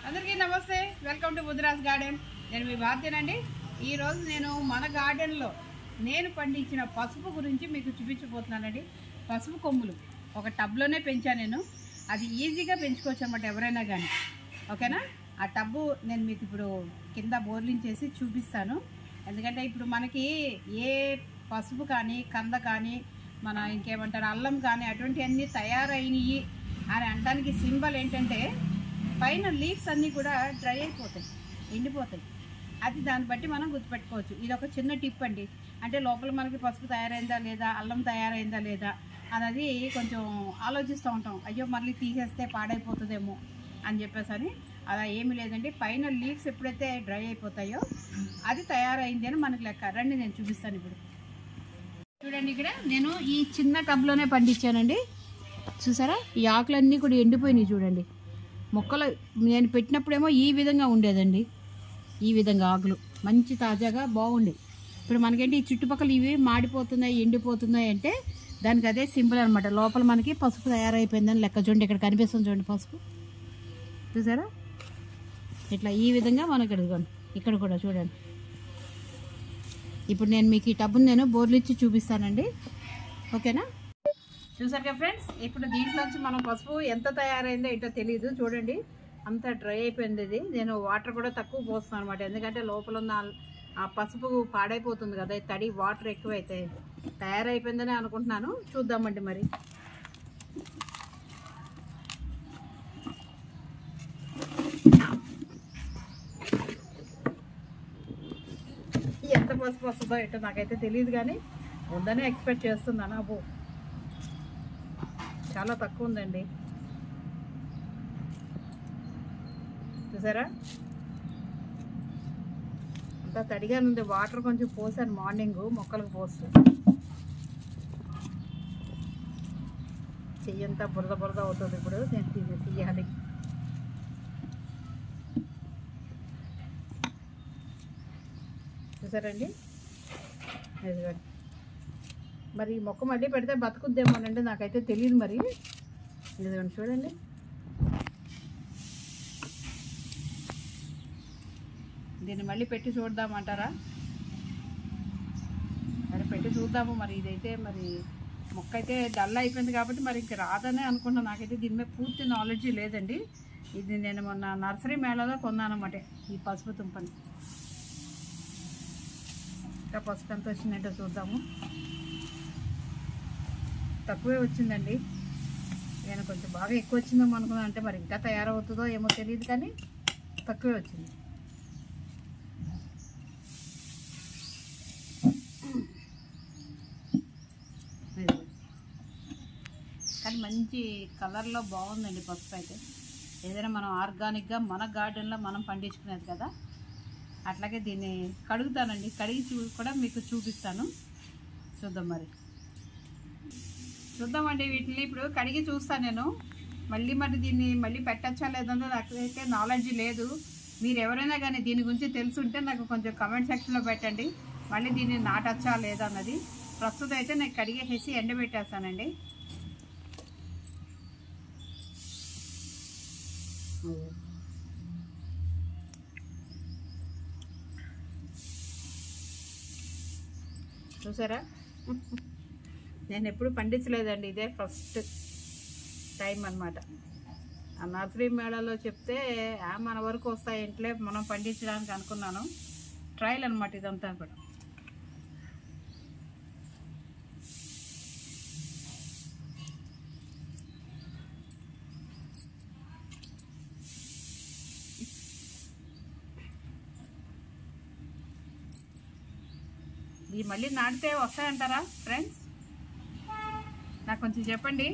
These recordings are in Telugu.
అందరికీ నమస్తే వెల్కమ్ టు బుద్రాజ్ గార్డెన్ నేను మీ భారతీనండి ఈరోజు నేను మన గార్డెన్లో నేను పండించిన పసుపు గురించి మీకు చూపించబోతున్నానండి పసుపు కొమ్ములు ఒక టబ్లోనే పెంచాను నేను అది ఈజీగా పెంచుకోవచ్చు అన్నమాట ఎవరైనా కానీ ఓకేనా ఆ టబ్బు నేను మీకు ఇప్పుడు కింద బోర్లించేసి చూపిస్తాను ఎందుకంటే ఇప్పుడు మనకి ఏ పసుపు కానీ కంద కానీ మన ఇంకేమంటారు అల్లం కానీ అటువంటివన్నీ తయారైనవి అని అనడానికి సింబల్ ఏంటంటే పైన లీవ్స్ అన్నీ కూడా డ్రై అయిపోతాయి ఎండిపోతాయి అది దాన్ని బట్టి మనం గుర్తుపెట్టుకోవచ్చు ఇది ఒక చిన్న టిప్ అండి అంటే లోపల మనకి పసుపు తయారైందా లేదా అల్లం తయారైందా లేదా అనేది కొంచెం ఆలోచిస్తూ ఉంటాం అయ్యో మళ్ళీ తీసేస్తే పాడైపోతుందేమో అని చెప్పేసి అని అలా ఏమీ లేదండి పైన లీవ్స్ ఎప్పుడైతే డ్రై అయిపోతాయో అది తయారైంది అని మనకి లెక్క రండి నేను చూపిస్తాను ఇప్పుడు చూడండి ఇక్కడ నేను ఈ చిన్న టబ్లోనే పండించానండి చూసారా ఈ ఆకులన్నీ కూడా ఎండిపోయినాయి చూడండి మొక్కలు నేను పెట్టినప్పుడేమో ఈ విధంగా ఉండేదండి ఈ విధంగా ఆకులు మంచి తాజాగా బాగుండే ఇప్పుడు మనకేంటి ఈ చుట్టుపక్కల ఇవి మాడిపోతున్నాయి ఎండిపోతున్నాయి అంటే దానికి అదే సింపుల్ అనమాట లోపల మనకి పసుపు తయారైపోయిందని లెక్క చూడండి ఇక్కడ కనిపిస్తుంది చూడండి పసుపు చూసారా ఇట్లా ఈ విధంగా మనకి ఇదిగోండి ఇక్కడ కూడా చూడండి ఇప్పుడు నేను మీకు ఈ టబ్బుని నేను బోర్లు ఇచ్చి చూపిస్తానండి ఓకేనా చూసారు కదా ఫ్రెండ్స్ ఇప్పుడు దీంట్లోంచి మనం పసుపు ఎంత తయారైందో ఏంటో తెలియదు చూడండి అంతా డ్రై అయిపోయింది ఇది నేను వాటర్ కూడా తక్కువ పోస్తాను అనమాట ఎందుకంటే లోపల ఉన్న ఆ పసుపు పాడైపోతుంది కదా ఈ తడి వాటర్ ఎక్కువైతే తయారైపోయిందని అనుకుంటున్నాను చూద్దామండి మరి ఎంత పసుపు వస్తుందో ఏంటో నాకైతే తెలియదు కానీ ఉందని ఎక్స్పెక్ట్ చేస్తున్నాను అబ్బో చాలా తక్కువ ఉందండి చూసారా అంతా తడిగా ఉంది వాటర్ కొంచెం పోసాను మార్నింగ్ మొక్కలకు పోస్తూ చెయ్యంతా బురద బురద అవుతుంది ఇప్పుడు నేను తీసి తీయాలి చూసారండి ఇదిగోండి మరి ఈ మొక్క మళ్ళీ పెడితే బతుకుద్దేమోనండి నాకైతే తెలియదు మరి ఇదిగోండి చూడండి దీన్ని మళ్ళీ పెట్టి చూద్దామంటారా సరే పెట్టి చూద్దాము మరి ఇదైతే మరి మొక్క అయితే డల్ అయిపోయింది కాబట్టి మరి ఇంక రాదనే అనుకుంటున్నాను నాకైతే దీని మీద పూర్తి నాలెడ్జ్ లేదండి ఇది నేను మొన్న నర్సరీ మేళాలో కొన్నానమాట ఈ పసుపు తుంపని ఇంకా పసుపు ఎంత వచ్చిందంటే చూద్దాము తక్కువే వచ్చిందండి నేను కొంచెం బాగా ఎక్కువ వచ్చిందేమో అనుకున్నాను అంటే మరి ఇంకా తయారవుతుందో ఏమో తెలియదు కానీ తక్కువే వచ్చింది ఇదిగో. కానీ మంచి కలర్లో బాగుందండి పసుపు అయితే ఏదైనా మనం ఆర్గానిక్గా మన గార్డెన్లో మనం పండించుకునేది కదా అట్లాగే దీన్ని కడుగుతానండి కడిగి చూ కూడా మీకు చూపిస్తాను చూద్దాం మరి చూద్దామండి వీటిని ఇప్పుడు కడిగి చూస్తాను నేను మళ్ళీ మరి దీన్ని మళ్ళీ పెట్టచ్చా లేదంటే నాకైతే నాలెడ్జ్ లేదు మీరు ఎవరైనా కానీ దీని గురించి తెలుసుంటే నాకు కొంచెం కమెంట్ సెక్షన్లో పెట్టండి మళ్ళీ దీన్ని నాటచ్చా లేదా అన్నది ప్రస్తుతం అయితే నేను కడిగేసేసి ఎండబెట్టేస్తానండి చూసారా నేను ఎప్పుడు పండించలేదండి ఇదే ఫస్ట్ టైం అన్నమాట ఆ నర్సరీ మేళాలో చెప్తే "ఆ, మన వరకు వస్తాయి ఇంట్లో మనం పండించడానికి అనుకున్నాను ట్రయల్ అనమాట ఇదంతా కూడా ఇవి మళ్ళీ నాటితే వస్తాయంటారా ఫ్రెండ్స్ నాకు కొంచెం చెప్పండి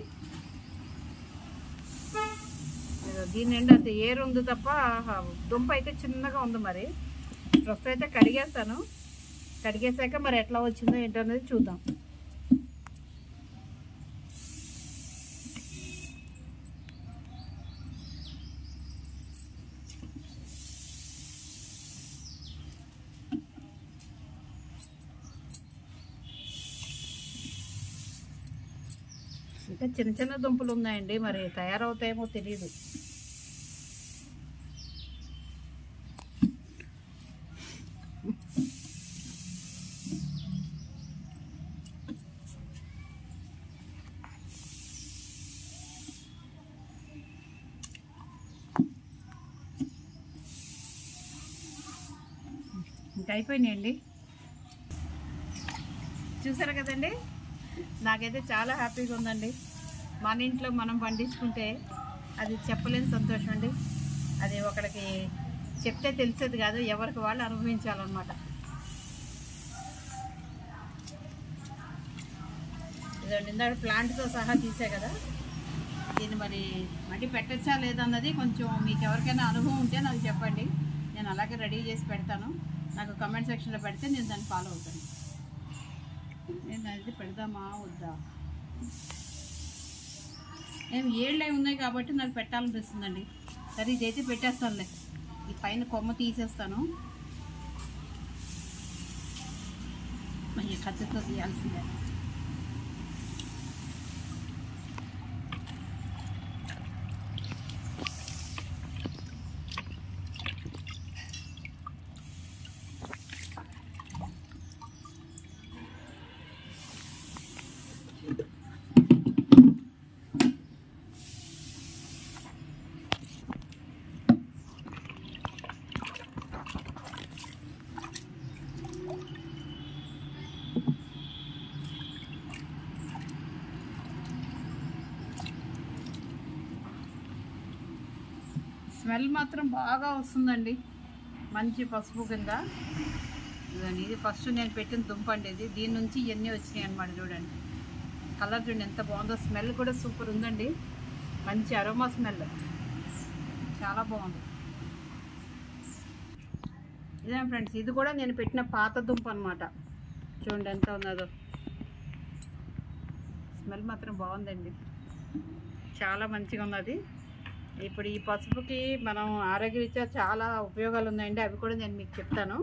ఏదో దీని నిండా అంత ఏరు ఉంది తప్ప ఆ, దుంప అయితే చిన్నగా ఉంది మరి ప్రస్తుతం అయితే కడిగేస్తాను కడిగేసాక మరి ఎట్లా వచ్చిందో ఏంటో అనేది చూద్దాం ఇంకా చిన్న చిన్న దుంపలు ఉన్నాయండి మరి తయారవుతాయేమో తెలియదు అయిపోయినాయండి చూసారు కదండి నాకైతే చాలా హ్యాపీగా ఉందండి మన ఇంట్లో మనం పండించుకుంటే అది చెప్పలేని సంతోషం అండి అది ఒకడికి చెప్తే తెలిసేది కాదు ఎవరికి వాళ్ళు అనుభవించాలన్నమాట ఇదండి ఇందాక ప్లాంట్తో సహా తీసే కదా దీన్ని మరి మళ్ళీ పెట్టచ్చా లేదన్నది కొంచెం మీకు ఎవరికైనా అనుభవం ఉంటే నాకు చెప్పండి నేను అలాగే రెడీ చేసి పెడతాను నాకు కమెంట్ సెక్షన్లో పెడితే నేను దాన్ని ఫాలో అవుతాను నేను అది పెడదామా వద్దా ఏం ఏళ్ళు ఉన్నాయి కాబట్టి నాకు పెట్టాలనిపిస్తుందండి సరే ఇదైతే పెట్టేస్తానులే ఈ పైన కొమ్మ తీసేస్తాను మళ్ళీ ఖచ్చితంగా తీయాల్సిందే స్మెల్ మాత్రం బాగా వస్తుందండి మంచి పసుపు కింద ఇదండి ఇది ఫస్ట్ నేను పెట్టిన దుంప అండి ఇది దీని నుంచి ఇవన్నీ వచ్చినాయి అనమాట చూడండి కలర్ చూడండి ఎంత బాగుందో స్మెల్ కూడా సూపర్ ఉందండి మంచి అరోమా స్మెల్ చాలా బాగుంది ఇదే ఫ్రెండ్స్ ఇది కూడా నేను పెట్టిన పాత దుంప అనమాట చూడండి ఎంత ఉన్నదో స్మెల్ మాత్రం బాగుందండి చాలా మంచిగా ఉన్నది ఇప్పుడు ఈ పసుపుకి మనం ఆరోగ్యరీత్యా చాలా ఉపయోగాలు ఉన్నాయండి అవి కూడా నేను మీకు చెప్తాను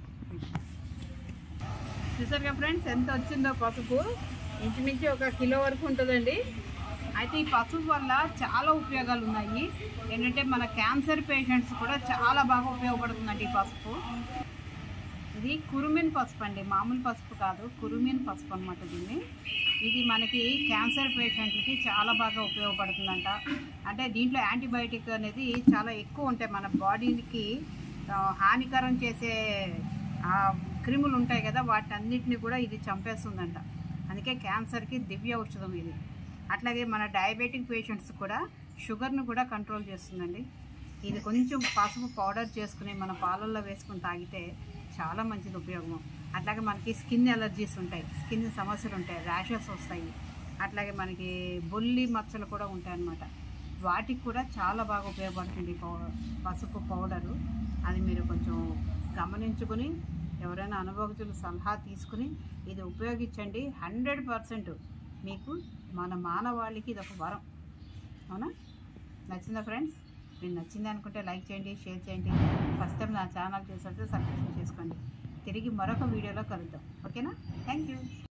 చూసారుగా ఫ్రెండ్స్ ఎంత వచ్చిందో పసుపు ఇంచుమించు ఒక కిలో వరకు ఉంటుందండి అయితే ఈ పసుపు వల్ల చాలా ఉపయోగాలు ఉన్నాయి ఏంటంటే మన క్యాన్సర్ పేషెంట్స్ కూడా చాలా బాగా ఉపయోగపడుతుందండి ఈ పసుపు ఇది కురుమిన్ పసుపు అండి మామూలు పసుపు కాదు కురుమిన్ పసుపు అనమాట దీన్ని ఇది మనకి క్యాన్సర్ పేషెంట్లకి చాలా బాగా ఉపయోగపడుతుందంట అంటే దీంట్లో యాంటీబయాటిక్ అనేది చాలా ఎక్కువ ఉంటాయి మన బాడీకి ఆ, హానికరం చేసే ఆ, క్రిములు ఉంటాయి కదా వాటన్నిటిని కూడా ఇది చంపేస్తుందంట అందుకే క్యాన్సర్కి దివ్య ఔషధం ఇది అట్లాగే మన డయాబెటిక్ పేషెంట్స్ కూడా షుగర్ను కూడా కంట్రోల్ చేస్తుందండి ఇది కొంచెం పసుపు పౌడర్ చేసుకుని మన పాలల్లో వేసుకుని తాగితే చాలా మంచిది ఉపయోగం అట్లాగే మనకి స్కిన్ ఎలర్జీస్ ఉంటాయి స్కిన్ సమస్యలు ఉంటాయి ర్యాషెస్ వస్తాయి అట్లాగే మనకి బొల్లి మచ్చలు కూడా ఉంటాయి అన్నమాట వాటికి కూడా చాలా బాగా ఉపయోగపడుతుంది ఈ పౌ- పసుపు పౌడరు అది మీరు కొంచెం గమనించుకుని ఎవరైనా అనుభవజ్ఞుల సలహా తీసుకుని ఇది ఉపయోగించండి హండ్రెడ్ పర్సెంట్ మీకు మన మానవాళికి ఇది ఒక వరం అవునా నచ్చిందా ఫ్రెండ్స్ మీకు నచ్చింది అనుకుంటే లైక్ చేయండి షేర్ చేయండి ఫస్ట్ టైం నా ఛానల్ చూసినట్టు సబ్స్క్రైబ్ చేసుకోండి తిరిగి మరొక వీడియోలో కలుద్దాం ఓకేనా థ్యాంక్ యూ